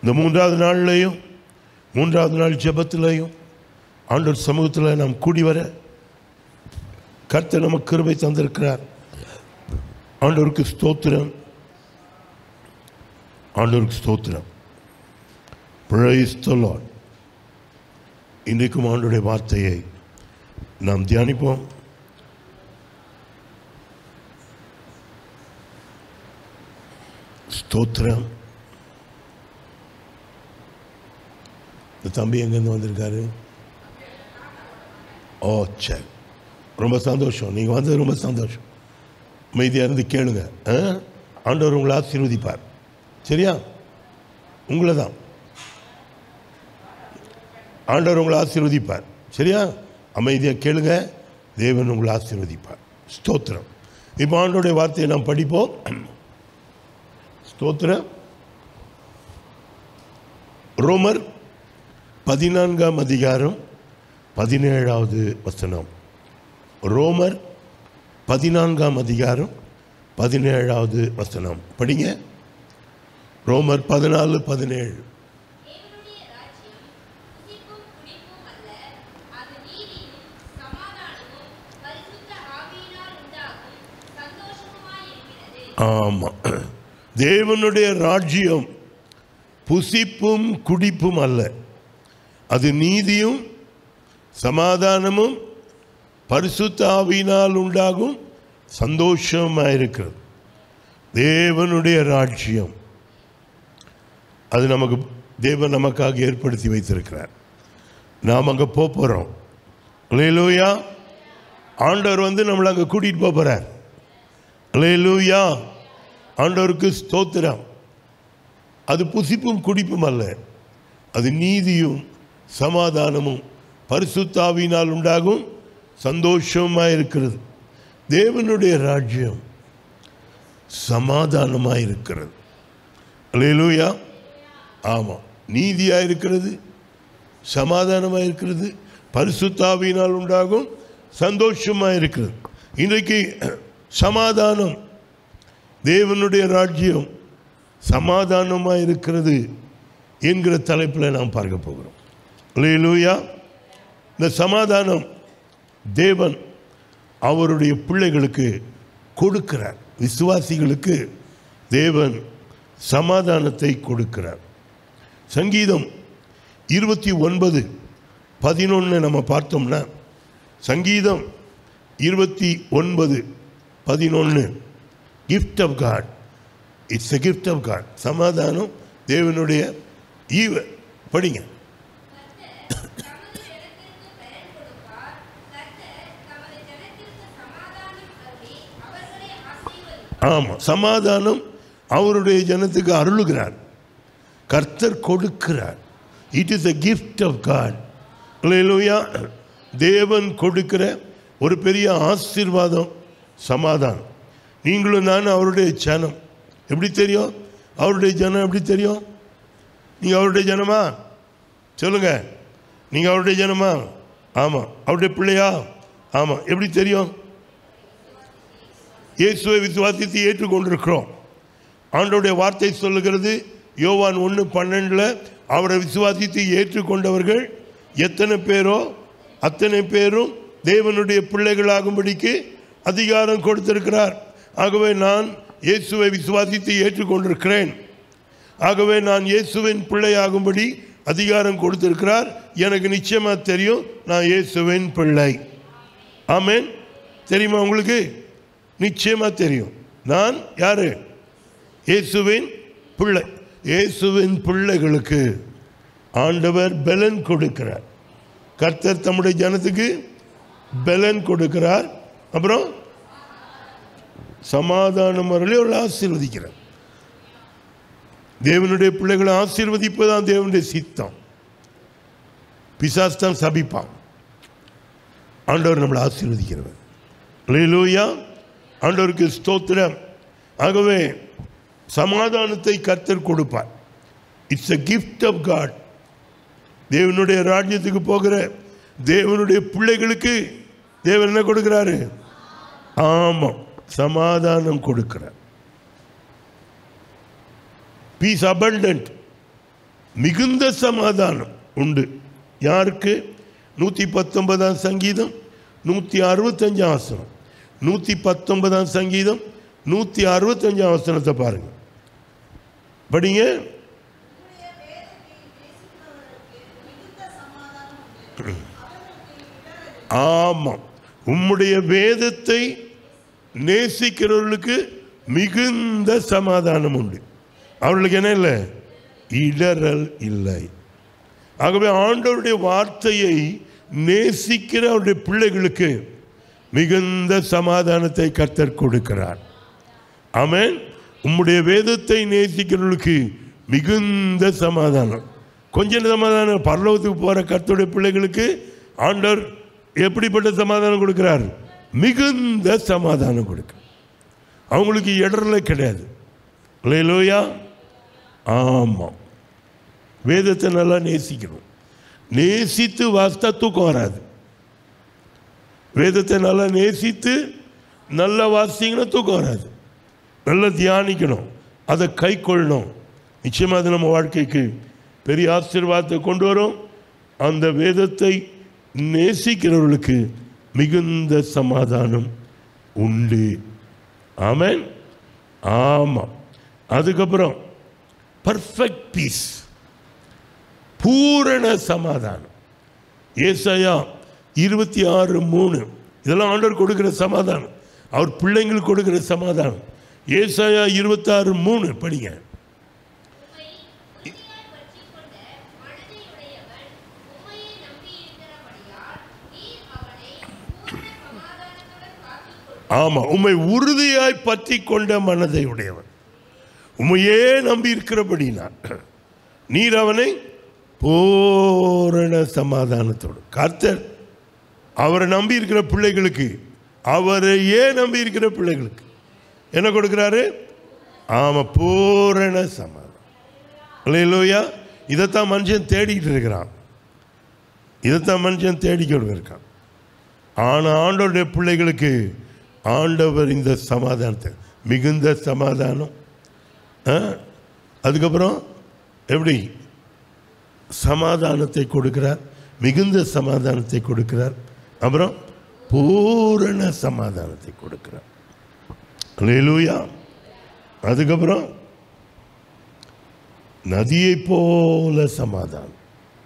இந்த மூன்றாவது நாள்லையும் மூன்றாவது நாள் ஜெபத்திலையும் ஆண்டவர் சமூகத்தில் நாம் கூடி வர கர்த்தர் நமக்கு கிருபை தந்திருக்கிறார் ஆண்டவருக்கு ஸ்தோத்திரம் ஆண்டவருக்கு ஸ்தோத்திரம் பிரைஸ் த லார்ட் இன்றைக்கும் ஆண்டுடைய வார்த்தையை நாம் தியானிப்போம் ஸ்தோத்திரம் இந்த தம்பி எங்கேருந்து வந்திருக்காரு ஓ சரி ரொம்ப சந்தோஷம் நீங்கள் வந்தது ரொம்ப சந்தோஷம் அமைதியாக இருந்து கேளுங்க ஆ? ஆண்டவர் உங்களை ஆசீர்வதிப்பார் சரியா உங்களை தான் ஆண்டவர் உங்களை ஆசீர்வதிப்பார் சரியா அமைதியாக கேளுங்க தேவன் உங்களை ஆசீர்வதிப்பார் ஸ்தோத்திரம் இப்போ ஆண்டோடைய வார்த்தையை நாம் படிப்போம் ஸ்தோத்திரம் ரோமர் பதினான்காம் அதிகாரம் பதினேழாவது வசனம் ரோமர் பதினான்காம் அதிகாரம் பதினேழாவது வசனம் படிங்க ரோமர் பதினாலு பதினேழு தேவனுடைய ராஜ்யம் புசிப்பும் குடிப்பும் அல்ல அது நீதியும் சமாதானமும் பரிசுத்த ஆவியினால் உண்டாகும் சந்தோஷமுமாய் இருக்கிறது ஆமாம் தேவனுடைய ராஜ்யம் புசிப்பும் குடிப்பும் அல்ல அது நீதியும் சமாதானமும் பரிசுத்த ஆவியினால் உண்டாகும் சந்தோஷமாக இருக்கிறது தேவனுடைய ராஜ்யம் அது நமக்கு தேவன் நமக்காக ஏற்படுத்தி வைத்திருக்கிறார் நாம் அங்கே போகிறோம் இல்லையிலூயா ஆண்டவர் வந்து நம்மளை அங்கே கூட்டிகிட்டு போகிறார் அல்லேலூயா ஆண்டவருக்கு ஸ்தோத்திரம் அது புசிப்பும் குடிப்பும் அல்ல அது நீதியும் சமாதானமும் பரிசுத்தாவினால் உண்டாகும் சந்தோஷமாக இருக்கிறது தேவனுடைய ராஜ்யம் சமாதானமாக இருக்கிறது அல்லேலூயா ஆமாம் நீதியாக இருக்கிறது சமாதானமாக இருக்கிறது பரிசுத்தாவியினால் உண்டாகும் சந்தோஷமாக இருக்கிறது இன்றைக்கு சமாதானம் தேவனுடைய ராஜ்யம் சமாதானமாக இருக்கிறது என்கிற தலைப்பில் நாம் பார்க்க போகிறோம் லூயா இந்த சமாதானம் தேவன் அவருடைய பிள்ளைகளுக்கு கொடுக்கிறார் விசுவாசிகளுக்கு தேவன் சமாதானத்தை கொடுக்கிறார் சங்கீதம் இருபத்தி ஒன்பது பதினொன்று நம்ம பார்த்தோம்னா சங்கீதம் இருபத்தி ஒன்பது பதினொன்று gift of God it's a gift of God சமாதானம் தேவனுடைய ஈவ படிங்க தமது இடத்திற்கு பெயர் கொடுப்பார் கர்த்தர் தமது ஜனத்திற்கு சமாதானம் அருளி அவர்களை ஆசீர்வதிப்பார் ஆமாம் சமாதானம் அவருடைய ஜனத்துக்கு அருளுகிறார் கர்த்தர் கொடுக்கிறார் it is a gift of God இல்லையா தேவன் கொடுக்கிற ஒரு பெரிய ஆசீர்வாதம் சமாதானம் நீங்களும் நான் அவருடைய ஜனம் எப்படி தெரியும் அவருடைய ஜனம் எப்படி தெரியும் நீங்கள் அவருடைய ஜனமா சொல்லுங்க நீங்கள் அவருடைய ஜனமா ஆமாம் அவருடைய பிள்ளையா ஆமாம் எப்படி தெரியும் இயேசுவை விசுவாசித்து ஏற்றுக்கொண்டிருக்கிறோம் ஆண்டோடைய வார்த்தை சொல்லுகிறது யோவான் ஒன்று பன்னெண்டில் அவரை விசுவாசித்து ஏற்றுக்கொண்டவர்கள் எத்தனை பேரோ அத்தனை பேரும் தேவனுடைய பிள்ளைகளாகும்படிக்கு அதிகாரம் கொடுத்திருக்கிறார் ஆகவே நான் இயேசுவை விசுவாசித்து ஏற்றுக்கொண்டிருக்கிறேன் ஆகவே நான் இயேசுவின் பிள்ளையாகும்படி அதிகாரம் கொடுத்திருக்கிறார் எனக்கு நிச்சயமாக தெரியும் நான் இயேசுவின் பிள்ளை ஆமென் தெரியுமா உங்களுக்கு நிச்சயமா தெரியும் நான் யாரு இயேசுவின் பிள்ளை இயேசுவின் பிள்ளைகளுக்கு ஆண்டவர் பலன் கொடுக்கிறார் கர்த்தர் தம்முடைய ஜனத்துக்கு பலன் கொடுக்கிறார் அப்புறம் சமாதானம் வரலே அவர்கள் ஆசீர்வதிக்கிறார் தேவனுடைய பிள்ளைகளை ஆசீர்வதிப்பதுதான் தேவனுடைய சித்தம் பிசாஸ் தான் சபிப்பான் ஆண்டவர் நம்மளை ஆசீர்வதிக்கிறவர் லூயா ஆண்டவருக்கு ஸ்தோத்திரம் ஆகவே சமாதானத்தை கர்த்தர் கொடுப்பார் it's a gift of God தேவனுடைய ராஜ்யத்துக்கு போகிற தேவனுடைய பிள்ளைகளுக்கு தேவன் என்ன கொடுக்கிறாரு ஆமாம் சமாதானம் கொடுக்கிறார் பீஸ் abundant மிகுந்த சமாதானம் உண்டு யாருக்கு நூற்றி பத்தொன்பதாம் சங்கீதம் நூற்றி அறுபத்தஞ்சாம் வசனம் நூற்றி பத்தொன்பதாம் சங்கீதம் நூற்றி அறுபத்தஞ்சாம் வசனத்தை பாருங்க படிங்க ஆமாம் உம்முடைய வேதத்தை நேசிக்கிறவர்களுக்கு மிகுந்த சமாதானம் உண்டு அவர்களுக்கு என்ன இல்லை இடரல் இல்லை ஆகவே ஆண்டவருடைய வார்த்தையை நேசிக்கிற அவருடைய பிள்ளைகளுக்கு மிகுந்த சமாதானத்தை கர்த்தர் கொடுக்கிறார் ஆமென் உம்முடைய வேதத்தை நேசிக்கிறவர்களுக்கு மிகுந்த சமாதானம் கொஞ்சம் சமாதானம் பரலோகத்துக்கு போகிற கர்த்தருடைய பிள்ளைகளுக்கு ஆண்டவர் எப்படிப்பட்ட சமாதானம் கொடுக்கிறார் மிகுந்த சமாதானம் கொடுக்க அவங்களுக்கு இடரல கிடையாது இல்லையிலோயா ஆமாம் வேதத்தை நல்லா நேசிக்கணும் நேசித்து வாசித்தா தூக்கம் வராது வேதத்தை நல்லா நேசித்து நல்லா வாசித்தீங்கன்னா தூக்கம் வராது நல்லா தியானிக்கணும் அதை கை கொள்ளணும் நிச்சயமாக அது நம்ம வாழ்க்கைக்கு பெரிய ஆசீர்வாதத்தை கொண்டு வரும் அந்த வேதத்தை நேசிக்கிறவர்களுக்கு மிகுந்த சமாதானம் உண்டு ஆமென் ஆமாம் அதுக்கப்புறம் பர்ஃபெக்ட் பீஸ் பூரண சமாதானம் ஏசாயா இருபத்தி ஆறு மூணு இதெல்லாம் ஆண்டவர் கொடுக்கிற சமாதானம் அவர் பிள்ளைங்களுக்கு கொடுக்கிற சமாதானம் ஏசாயா இருபத்தாறு மூணு படிங்க உம்மை உறுதியாய் பற்றிக்கொண்ட மனதையுடையவன் உம்மையே நம்பியிருக்கிறபடியால் நீர் அவனை பூரண சமாதானத்துடன் காத்துக்கொள் ஆமாம் உம்மை உறுதியாய் பற்றி கொண்ட மனதை உடையவன் உம்மையே நம்பி இருக்கிறபடினா நீர் அவனை பூரண சமாதானத்தோடு கர்த்தர் அவரை நம்பி இருக்கிற பிள்ளைகளுக்கு அவரையே நம்பி இருக்கிற பிள்ளைகளுக்கு என்ன கொடுக்குறாரு ஆமாம் பூரண சமாதானம் இல்லையா இதைத்தான் மனுஷன் தேடிக்கிட்டு இருக்கிறான் இதைத்தான் மனுஷன் தேடிக்கிட்டு இருக்கான் ஆனால் ஆண்டவருடைய பிள்ளைகளுக்கு ஆண்டவர் இந்த சமாதானத்தை மிகுந்த சமாதானம் ஆ? அதுக்கப்புறம் எப்படி சமாதானத்தை கொடுக்கிறார் மிகுந்த சமாதானத்தை கொடுக்கிறார் அப்புறம் பூரண சமாதானத்தை கொடுக்கிறார் அல்லேலூயா அதுக்கப்புறம் நதியைப் போல சமாதானம்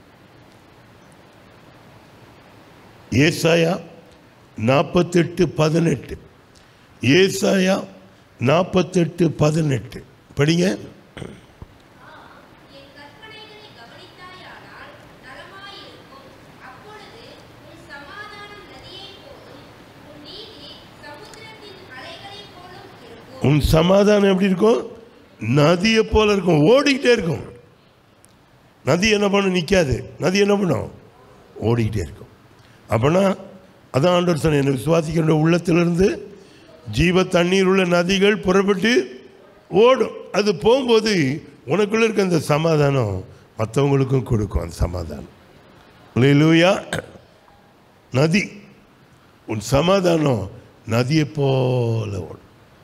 ஏசாயா நாற்பத்தெட்டு பதினெட்டு ஏசாயா நாற்பத்தெட்டு பதினெட்டு படிங்க என் கற்பனைகளை கவனித்தாயானால் நலமாயிருக்கும் அப்பொழுது உன் சமாதானம் நதியைப் போலும் உன் நீதி சமுத்திரத்தின் அலைகளைப் போலும் இருக்கும் உன் சமாதானம் எப்படி இருக்கும் நதியை போல இருக்கும் ஓடிக்கிட்டே இருக்கும் நதி என்ன பண்ணும் நிற்காது நதி என்ன பண்ணும் ஓடிக்கிட்டே இருக்கும் அப்போனா அதான் ஆண்டவர் சொன்ன என்னை விசுவாசிக்கின்ற உள்ளத்திலிருந்து ஜீவ தண்ணீர் உள்ள நதிகள் புறப்பட்டு ஓடும் அது போகும்போது உனக்குள்ள இருக்க அந்த சமாதானம் மற்றவங்களுக்கும் கொடுக்கும் அந்த சமாதானம் லூயா நதி உன் சமாதானம் நதியை போல ஓடும்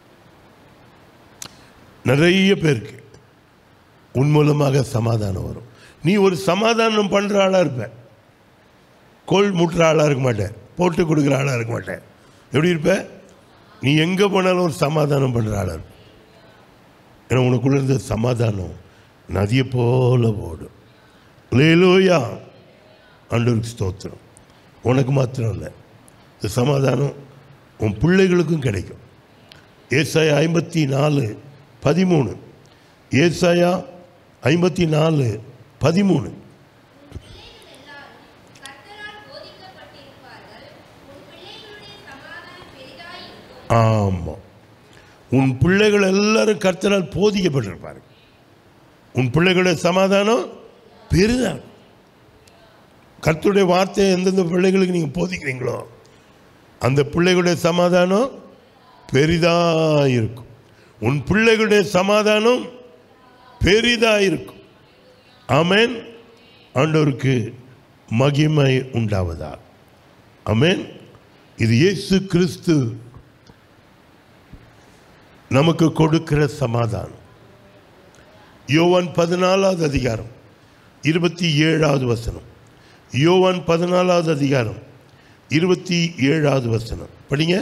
நிறைய பேருக்கு உன் மூலமாக சமாதானம் வரும் நீ ஒரு சமாதானம் பண்ணுற ஆளாக இருப்ப கோல் முட்டுற ஆளாக இருக்க மாட்டேன் போட்டு கொடுக்குற ஆளாக இருக்க மாட்டேன் எப்படி இருப்ப நீ எங்கே போனாலும் ஒரு சமாதானம் பண்ணுற ஆளாக இருப்ப ஏன்னா உனக்குள்ள இருந்த சமாதானம் நதியை போல ஓடும் லேலோயா ஆண்டவருக்கு ஸ்தோத்திரம் உனக்கு மாத்திரம் இல்லை இந்த சமாதானம் உன் பிள்ளைகளுக்கும் கிடைக்கும் ஏசாயா ஐம்பத்தி நாலு பதிமூணு ஏசாயா ஐம்பத்தி நாலு பதிமூணு பிள்ளைகள் எல்லாரும் கர்த்தரால் போதிக்கப்பட்டிருப்பார்கள் உன் பிள்ளைகளுடைய சமாதானம் பெரிதாயிருக்கும் ஆமாம் உன் பிள்ளைகள் எல்லாரும் கர்த்தரால் போதிக்கப்பட்டிருப்பாரு உன் பிள்ளைகளுடைய சமாதானம் பெரிதாக கர்த்தருடைய வார்த்தையை எந்தெந்த பிள்ளைகளுக்கு நீங்கள் போதிக்கிறீங்களோ அந்த பிள்ளைகளுடைய சமாதானம் பெரிதாக இருக்கும் உன் பிள்ளைகளுடைய சமாதானம் பெரிதாக இருக்கும் ஆமென் ஆண்டவருக்கு மகிமை உண்டாவதா ஆமென் இது இயேசு கிறிஸ்து நமக்கு கொடுக்கிற சமாதானம் யோவான் பதினாலாவது அதிகாரம் இருபத்தி ஏழாவது வசனம் யோவான் பதினாலாவது அதிகாரம் இருபத்தி ஏழாவது வசனம் படிங்க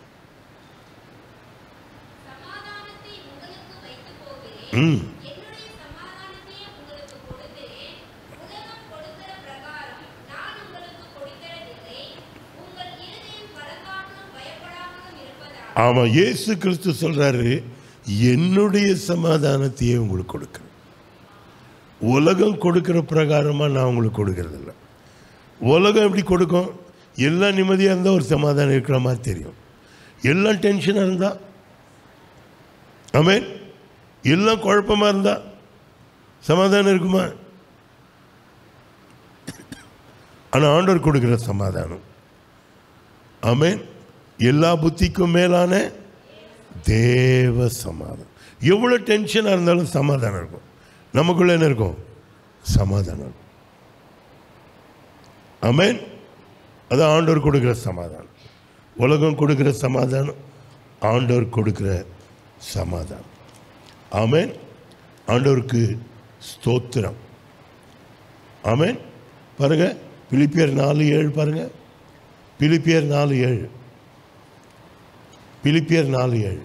சமாதானத்தை உங்களுக்கு வைத்துப் போகிறேன் ம் என்னுடைய சமாதானத்தையே உங்களுக்கு கொடுக்கிறேன் உலகம் கொடுக்கிற பிரகாரம் நான் உங்களுக்கு கொடுக்கிறதில்லை உங்கள் இருதயம் கலங்காமலும் பயப்படாமலும் இருப்பதாக ஆமாம் இயேசு கிறிஸ்து சொல்றாரு என்னுடைய சமாதானத்தையே உங்களுக்கு கொடுக்குறேன் உலகம் கொடுக்கிற பிரகாரமாக நான் உங்களுக்கு கொடுக்கறதில்ல உலகம் எப்படி கொடுக்கும் எல்லாம் நிம்மதியாக இருந்தால் ஒரு சமாதானம் இருக்கிற மாதிரி தெரியும் எல்லாம் டென்ஷனாக இருந்தால் ஆமென் எல்லாம் குழப்பமாக இருந்தால் சமாதானம் இருக்குமா ஆனால் ஆண்டவர் கொடுக்குற சமாதானம் ஆமென் எல்லா புத்திக்கும் மேலான தேவ சமாதானம் எவ்வளோ டென்ஷனாக இருந்தாலும் சமாதானம் இருக்கும் நமக்குள்ள என்ன இருக்கும் சமாதானம் இருக்கும் ஆமென் அது ஆண்டவர் கொடுக்குற சமாதானம் உலகம் கொடுக்குற சமாதானம் ஆண்டவர் கொடுக்குற சமாதானம் ஆமென் ஆண்டவருக்கு ஸ்தோத்திரம் ஆமென் பாருங்க பிலிப்பியர் நாலு ஏழு பாருங்க பிலிப்பியர் நாலு ஏழு பிலிப்பியர் நாலு ஏழு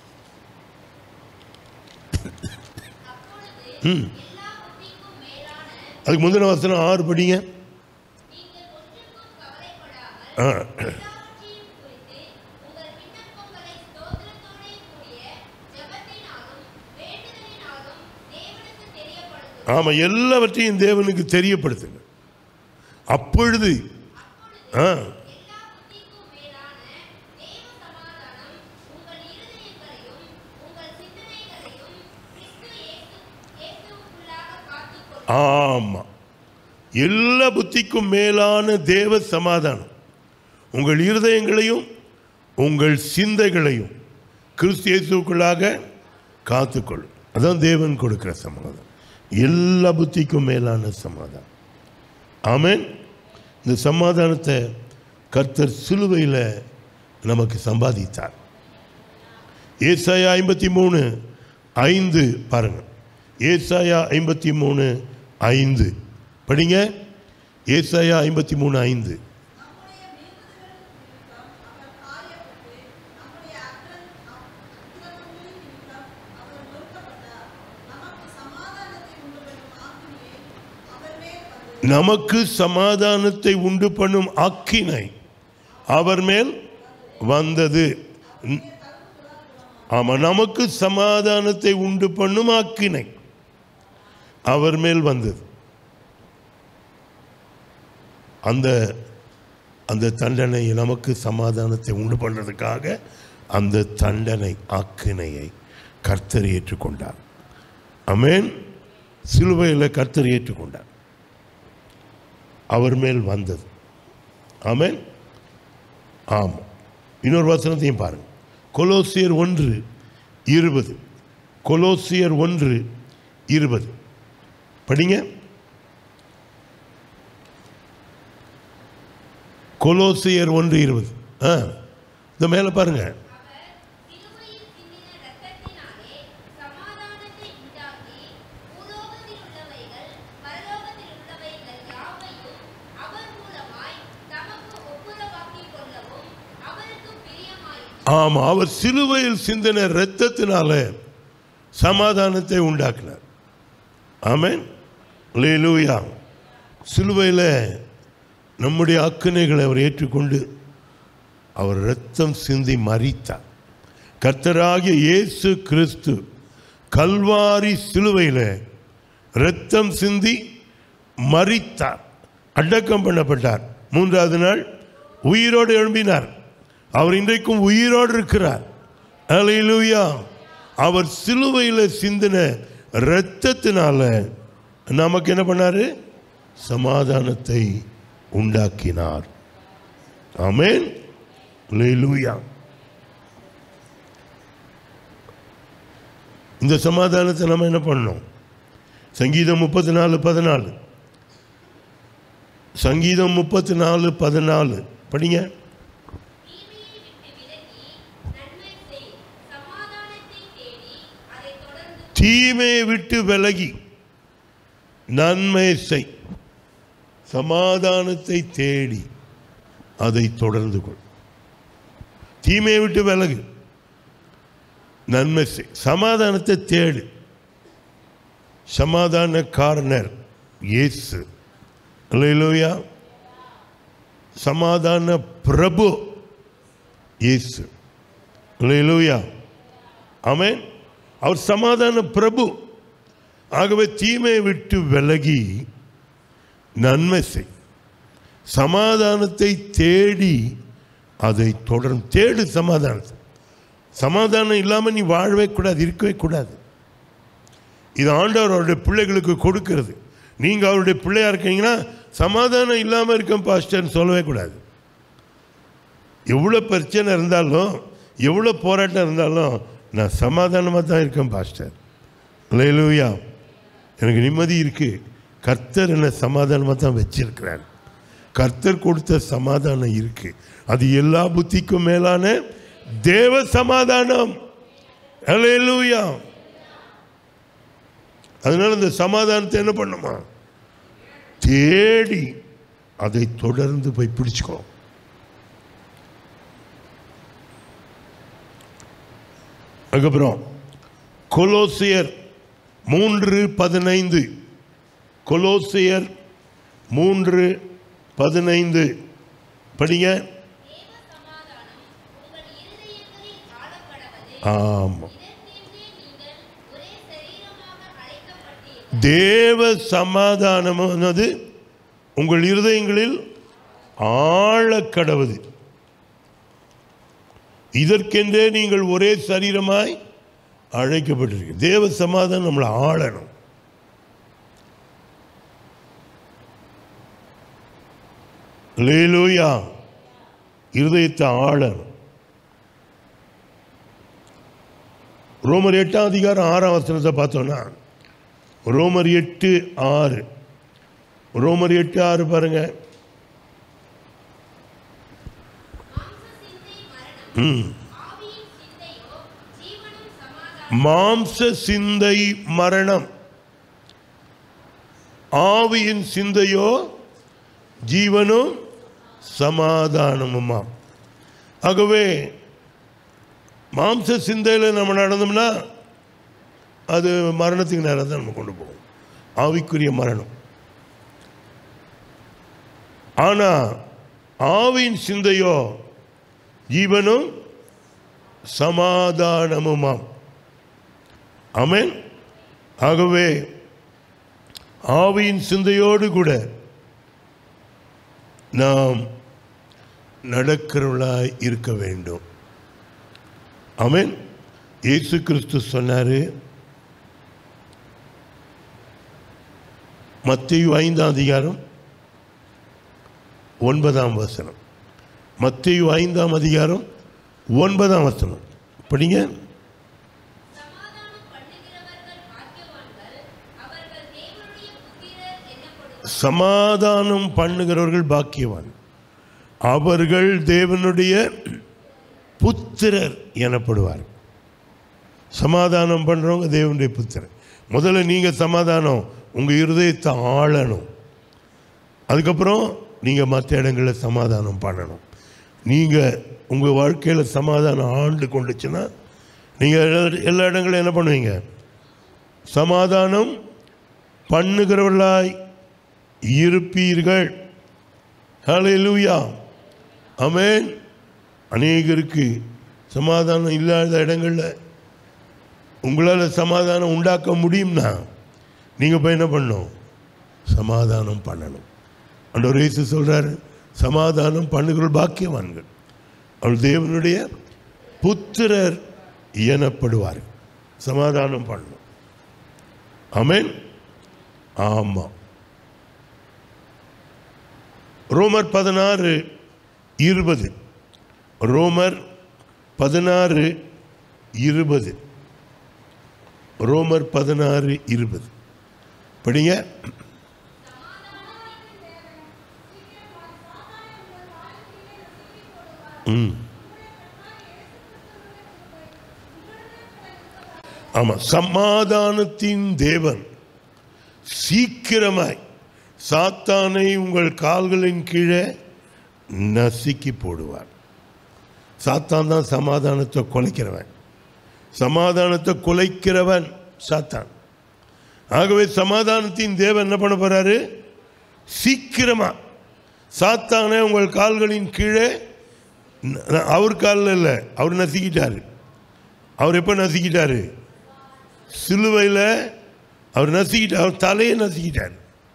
அப்பொழுது ம் எல்லா புத்திக்கும் மேலான அதுக்கு முந்தின வசனம் ஆறு படிங்க நீங்கள் ஒன்றுக்கும் கவலைப்படாமல் ஆ எல்லாவற்றையும் குறித்து உங்கள் விண்ணப்பங்களை ஸ்தோத்திரத்தோடே கூடிய ஜெபத்தினாலும் வேண்டுதலினாலும் தேவனுக்கு தெரியப்படுத்துங்கள் ஆமாம் எல்லாவற்றையும் தேவனுக்கு தெரியப்படுத்துங்க அப்பொழுது ஆ எல்லா புத்திக்கும் மேலான தேவ சமாதானம் உங்கள் இருதயங்களையும் உங்கள் சிந்தனைகளையும் கிறிஸ்து இயேசு இயேசுவுக்குள்ளாக காத்துக்கொள்ளும் ஆமாம் எல்லா புத்திக்கும் மேலான தேவ சமாதானம் உங்கள் இருதயங்களையும் உங்கள் சிந்தைகளையும் கிறிஸ்து இயேசுக்குள்ளாக காத்துக்கொள்ளும் அதான் தேவன் கொடுக்கிற சமாதானம் எல்லா புத்திக்கும் மேலான சமாதானம் ஆமென் இந்த சமாதானத்தை கர்த்தர் சிலுவையில் நமக்கு சம்பாதித்தார் ஏசாயா ஐம்பத்தி மூணு ஐந்து பாருங்க ஏசாயா ஐம்பத்தி மூணு ஐந்து படிங்க ஏசாயா ஐம்பத்தி மூணு ஐந்து நம்முடைய மீறுதல்களுக்கு நிமித்தம் அவர் ஆயப்பட்டு நம்முடைய அக்கிரமங்களின் நிமித்தம் அவர் நொறுக்கப்பட்டார் நமக்கு சமாதானத்தை உண்டு பண்ணும் ஆக்கினை அவர் மேல் நமக்கு சமாதானத்தை உண்டு பண்ணும் ஆக்கினை அவர் மேல் வந்தது. வந்தது ஆமா நமக்கு சமாதானத்தை உண்டு பண்ணும் ஆக்கினை அவர் மேல் வந்தது அந்த அந்த தண்டனை நமக்கு சமாதானத்தை உண்டு பண்ணுறதுக்காக அந்த தண்டனை ஆக்கினையை கர்த்தர் ஏற்றுக்கொண்டார் அமேன் சிலுவையில் கர்த்தர் ஏற்றுக்கொண்டார் அவர் மேல் வந்தது ஆமென் ஆமாம் இன்னொரு வசனத்தையும் பாருங்க கொலோசியர் ஒன்று இருபது கொலோசியர் ஒன்று இருபது படிங்க கொலோசியர் ஒன்று இருபது ஆ இந்த மேலே பாருங்க அவர் சிலுவையில் சிந்தின இரத்தத்தினாலே சமாதானத்தை உண்டாக்கி பூலோகத்தில் உள்ளவைகள் பரலோகத்தில் உள்ளவைகள் யாவையும் அவர் மூலமாய் தமக்கு ஒப்புரவாக்கிக் கொள்ளவும் அவருக்கு பிரியமாயிற்று ஆமாம் அவர் சிலுவையில் சிந்தின இரத்தத்தினால சமாதானத்தை உண்டாக்கினார் ஆமென் லேலூயா சிலுவையில் நம்முடைய அக்கனைகளை அவர் ஏற்றுக்கொண்டு அவர் இரத்தம் சிந்தி மறித்தார் கர்த்தராகிய இயேசு கிறிஸ்து கல்வாரி சிலுவையில் இரத்தம் சிந்தி மறித்தார் அடக்கம் பண்ணப்பட்டார் மூன்றாவது நாள் உயிரோடு எழும்பினார் அவர் இன்றைக்கும் உயிரோடு இருக்கிறார் அல்லேலூயா அவர் சிலுவையில் சிந்தின இரத்தத்தினால நமக்கு என்ன பண்ணாரு சமாதானத்தை உண்டாக்கினார் ஆமென் அல்லேலூயா இந்த சமாதானத்தை நம்ம என்ன பண்ணோம் சங்கீதம் முப்பத்தி நாலு பதினாலு சங்கீதம் முப்பத்தி நாலு பதினாலு படிங்க தீமையை விட்டு விலகி நன்மை செய் சமாதானத்தை தேடி அதை தொடர்ந்து தீமையை விட்டு விலகி நன்மை செய் சமாதானத்தை தேடி அதை தொடர்ந்து கொள் தீமையை விட்டு விலகு நன்மை செய் சமாதானத்தை தேடு சமாதான காரணர் இயேசு அல்லேலூயா சமாதான பிரபு இயேசு அல்லேலூயா ஆமென் அவர் சமாதான பிரபு ஆகவே தீமையை விட்டு விலகி நன்மை செய் சமாதானத்தை தேடி அதை தொடர்ந்து தேடு சமாதானத்தை சமாதானம் இல்லாமல் நீ வாழவே கூடாது இருக்கவே கூடாது இது ஆண்டவர் அவருடைய பிள்ளைகளுக்கு கொடுக்கிறது நீங்கள் அவருடைய பிள்ளையா இருக்கீங்கன்னா சமாதானம் இல்லாமல் இருக்க பாஸ்டர்னு சொல்லவே கூடாது எவ்வளோ பிரச்சனை இருந்தாலும் எவ்வளோ போராட்டம் இருந்தாலும் நான் சமாதானமாக தான் இருக்கேன் பாஸ்டர் லேலூயா எனக்கு நிம்மதி இருக்கு கர்த்தர் என்னை சமாதானமாக தான் வச்சிருக்கிறார் கர்த்தர் கொடுத்த சமாதானம் இருக்கு அது எல்லா புத்திக்கும் மேலான தேவ சமாதானம் லேலூயா அதனால இந்த சமாதானத்தை என்ன பண்ணுமா தேடி அதை தொடர்ந்து போய் பிடிச்சுக்கோ அதுக்கப்புறம் கொலோசியர் மூன்று பதினைந்து கொலோசியர் மூன்று பதினைந்து படிங்க தேவ சமாதானம் உங்கள் இருதயங்களில் ஆளக்கடவது ஆமாம் இதற்கென்றே நீங்கள் ஒரே சரீரமாக அழைக்கப்பட்டீர்கள் தேவ சமாதானமானது உங்கள் இருதயங்களில் ஆழக்கடவுது இதற்கென்றே நீங்கள் ஒரே சரீரமாய் அழைக்கப்பட்டிருக்கு தேவ சமாதானம் நம்மளை ஆளணும் லேலூயா இருதயத்தை ஆளணும் ரோமர் எட்டாம் அதிகாரம் ஆறாம் வசனத்தை பார்த்தோன்னா ரோமர் எட்டு ஆறு ரோமர் எட்டு ஆறு பாருங்க மாம்ச சிந்தை மரணம் ஆவியின் சிந்தையோ ஜீவனும் மாம்ச சிந்தையோ ஜீவனும் சமாதானம் சமாதானமுமா ஆகவே மாம்ச சிந்தையில் நம்ம நடந்தோம்னா அது மரணத்துக்கு நேரம் தான் நம்ம கொண்டு போகும் ஆவிக்குரிய மரணம் ஆனால் ஆவியின் சிந்தையோ ஜீவனும் சமாதானமுமாம் ஆமென் ஆகவே ஆவியின் சிந்தையோடு கூட நாம் நடக்கிறவர்களாய் இருக்க வேண்டும் ஆமென் இயேசு கிறிஸ்து சொன்னாரு மத்திய ஐந்தாம் அதிகாரம் ஒன்பதாம் வசனம் மத்திய ஐந்தாம் அதிகாரம் ஒன்பதாம் வசனம் படிங்க சமாதானம் பண்ணுகிறவர்கள் பாக்கியவான்கள் அவர்கள் தேவனுடைய புத்திரர் எனப்படுவார் சமாதானம் பண்ணுகிறவர்கள் பாக்கியவான் அவர்கள் தேவனுடைய புத்திரர் எனப்படுவார் சமாதானம் பண்ணுறவங்க தேவனுடைய புத்திரர் முதல்ல நீங்கள் சமாதானம் உங்கள் இருதயத்தை ஆளணும் அதுக்கப்புறம் நீங்கள் மற்ற இடங்களில் சமாதானம் பண்ணணும் நீங்கள் உங்கள் வாழ்க்கையில் சமாதானம் ஆண்டு கொண்டுச்சுன்னா நீங்கள் எல்லா- எல்லா இடங்களும் என்ன பண்ணுவீங்க சமாதானம் பண்ணுகிறவர்களாய் இருப்பீர்கள் ஹalleluya ஆமென் அநேகருக்கு சமாதானம் இல்லாத இடங்களில் உங்களால் சமாதானம் உண்டாக்க முடியும்னா நீங்கள் போய் என்ன பண்ணணும் சமாதானம் பண்ணணும் ஆண்டவர் இயேசு சொல்றாரு சமாதானம் பண்ணுகிற பாக்கியவான்கள் அவள் தேவனுடைய புத்திரர் எனப்படுவார் சமாதானம் பண்ணணும் ஆமென் ஆமாம் ரோமர் பதினாறு இருபது ரோமர் பதினாறு இருபது ரோமர் பதினாறு இருபது படிங்க ம் ஆமாம் சமாதானத்தின் தேவன் சீக்கிரமாய் சாத்தானை உங்கள் கால்களின் கீழே நசுக்கி போடுவார் சாத்தான் தான் சமாதானத்தை குலைக்கிறவன் சமாதானத்தை குலைக்கிறவன் சாத்தான் ஆகவே சமாதானத்தின் தேவன் என்ன பண்ண போறாரு சீக்கிரமா சாத்தானே உங்கள் கால்களின் கீழே ந- அவர் காலில் இல்லை அவர் நசுக்கிட்டாரு அவர் எப்போ நசுக்கிட்டாரு சிலுவையில் அவர் நசுக்கிட்டார் அவர் தலையை நசுக்கிட்டார்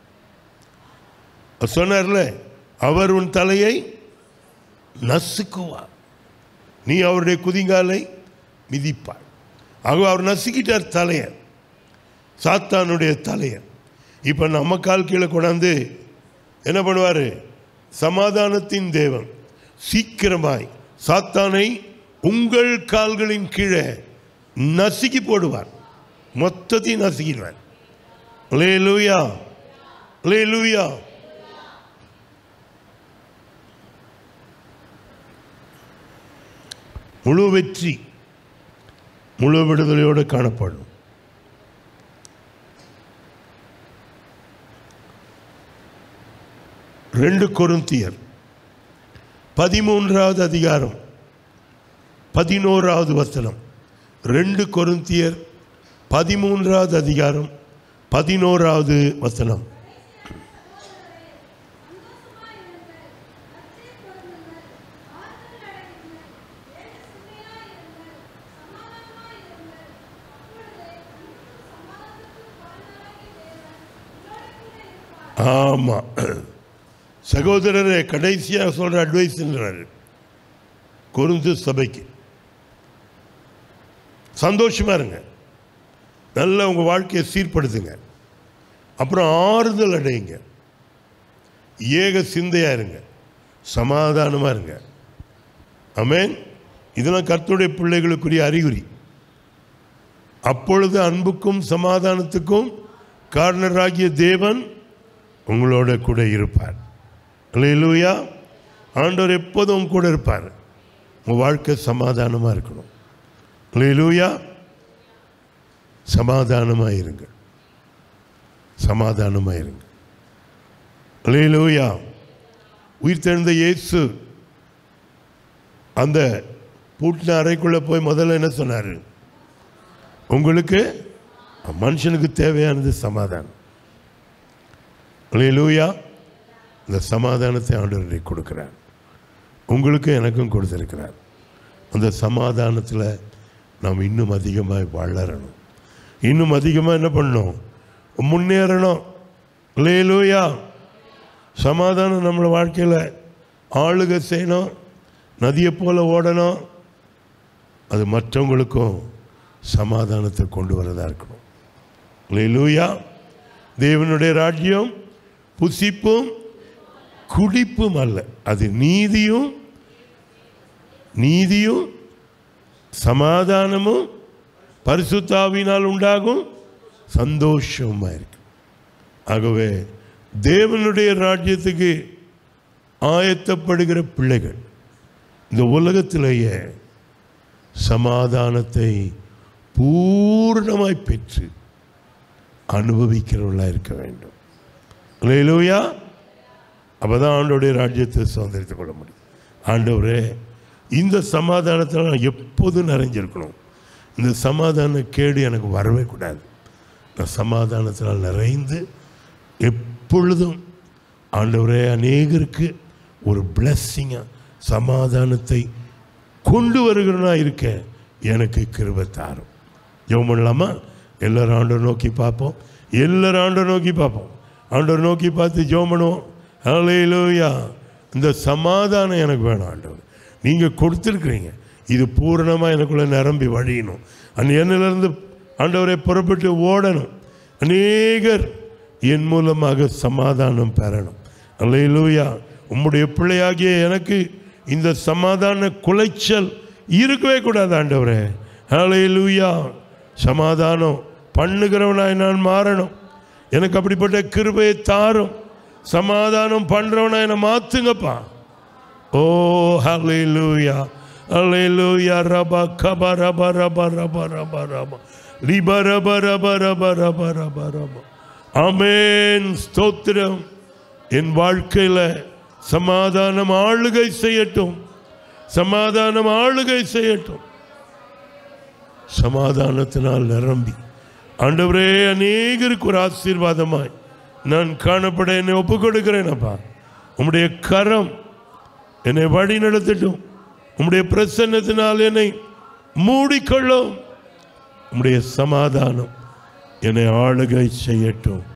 அவர் சொன்னார்ல அவர் உன் தலையை நசுக்குவார் நீ அவருடைய குதிங்காலை மிதிப்பார் ஆக அவர் நசுக்கிட்டார் தலையை சாத்தானுடைய தலையை இப்போ நம்ம கால் கீழே கொண்டாந்து என்ன பண்ணுவார் சமாதானத்தின் தேவன் சீக்கிரமாய் சாத்தானை உங்கள் கால்களின் கீழே நசுக்கி போடுவார் மொத்தத்தையும் நசுக்கிடுவார் லே லூயா லே லூயா முழு வெற்றி முழு விடுதலையோடு காணப்படும் ரெண்டு கொருந்தியர் பதிமூன்றாவது அதிகாரம் பதினோராவது வசனம் ரெண்டு கொருந்தியர் பதிமூன்றாவது அதிகாரம் பதினோராவது வசனம் ஆமாம் சகோதரரே கடைசியாக சொல்கிற அட்வைஸ்ன்றாரு கொருந்து சபைக்கு சந்தோஷமா இருங்க நல்லா உங்கள் வாழ்க்கையை சீர்படுத்துங்க அப்புறம் ஆறுதல் அடையுங்க ஏக சிந்தையாக இருங்க சமாதானமாக இருங்க ஆமென் இதெல்லாம் கர்த்தருடைய பிள்ளைகளுக்குரிய அறிகுறி அப்பொழுது அன்புக்கும் சமாதானத்துக்கும் காரணராகிய தேவன் உங்களோட கூட இருப்பார் அல்லேலூயா ஆண்டவர் எப்போதும் உங்க கூட இருப்பார் உங்கள் வாழ்க்கை சமாதானமாக இருக்கணும் அல்லேலூயா சமாதானமாக இருங்க சமாதானமாக இருங்க அல்லேலூயா உயிர் தெழுந்த இயேசு அந்த பூட்டின அறைக்குள்ளே போய் முதல்ல என்ன சொன்னார் உங்களுக்கு மனுஷனுக்கு தேவையானது சமாதானம் அல்லேலூயா இந்த சமாதானத்தை ஆண்டவரை கொடுக்கிறார் உங்களுக்கும் எனக்கும் கொடுத்திருக்கிறார் அந்த சமாதானத்தில் நாம் இன்னும் அதிகமாக வளரணும் இன்னும் அதிகமாக என்ன பண்ணணும் முன்னேறணும் அல்லேலூயா சமாதானம் நம்மளை வாழ்க்கையில் ஆளுகை செய்யணும் நதியை போல ஓடணும் அது மற்றவங்களுக்கும் சமாதானத்தை கொண்டு வரதா இருக்கணும் அல்லேலூயா தேவனுடைய ராஜ்யம் புசிப்பும் குடிப்பும் அல்ல அது நீதியும் நீதியும் சமாதானமும் பரிசுத்தாவினால் உண்டாகும் சந்தோஷமா இருக்கு ஆகவே தேவனுடைய ராஜ்யத்துக்கு ஆயத்தப்படுகிற பிள்ளைகள் இந்த உலகத்திலேயே சமாதானத்தை பூர்ணமாய் பெற்று அனுபவிக்கிறவர்களாக இருக்க வேண்டும் இல்லையிலூயா அப்போ தான் ஆண்டோடைய ராஜ்யத்தை சுதந்திரித்துக் கொள்ள முடியும் ஆண்டவரே இந்த சமாதானத்தில் நான் எப்போதும் நிறைஞ்சிருக்கணும் இந்த சமாதான கேடு எனக்கு வரவே கூடாது நான் சமாதானத்தினால் நிறைந்து எப்பொழுதும் ஆண்டவரே அநேகருக்கு ஒரு பிளஸ்ஸிங்காக சமாதானத்தை கொண்டு வருகிறனா இருக்க எனக்கு கிருபை தாரும் ஜெபம் பண்ணலாமா எல்லாரும் ஆண்டவர் நோக்கி பார்ப்போம் எல்லாரும் ஆண்டவர் நோக்கி பார்ப்போம் ஆண்டவர் நோக்கி பார்த்து ஜெபம் பண்ணுவோம் ஹalleluya இந்த சமாதானம் எனக்கு வேணும் ஆண்டவர் நீங்கள் கொடுத்துருக்குறீங்க இது பூரணமாக எனக்குள்ளே நிரம்பி வழியணும் அந்த எண்ணிலிருந்து ஆண்டவரை புறப்பட்டு ஓடணும் அநேகர் என் மூலமாக சமாதானம் பெறணும் அல்லையிலூயா உம்முடைய பிள்ளையாகிய எனக்கு இந்த சமாதான குலைச்சல் இருக்கவே கூடாது ஆண்டவரே ஹalleluya சமாதானம் பண்ணுகிறவனாய் நான் மாறணும் எனக்கு அப்படிப்பட்ட கிருபையை தாரும் சமாதானம் பண்றவனாய் என்னை மாத்துங்கப்பா ஓ ஹalleluya ஹalleluya ரப கப ரப ரப ரப ரப ரப லிப ரப ரப ரப ரப ரப ரப ஆமென் ஸ்தோத்திரம் என் வாழ்க்கையில் சமாதானம் ஆளுகை செய்யட்டும் சமாதானம் ஆளுகை செய்யட்டும் சமாதானத்தினால் நிரம்பி ஆண்டவரே அநேகருக்கு ஒரு ஆசீர்வாதமாய் நான் காணப்பட என்னை ஒப்புக் கொடுக்கிறேனப்பா உம்முடைய கரம் என்னை வழி நடத்தட்டும் உம்முடைய பிரசன்னத்தினால் என்னை மூடிக்கொள்ளும் உம்முடைய சமாதானம் என்னை ஆளுகை செய்யட்டும்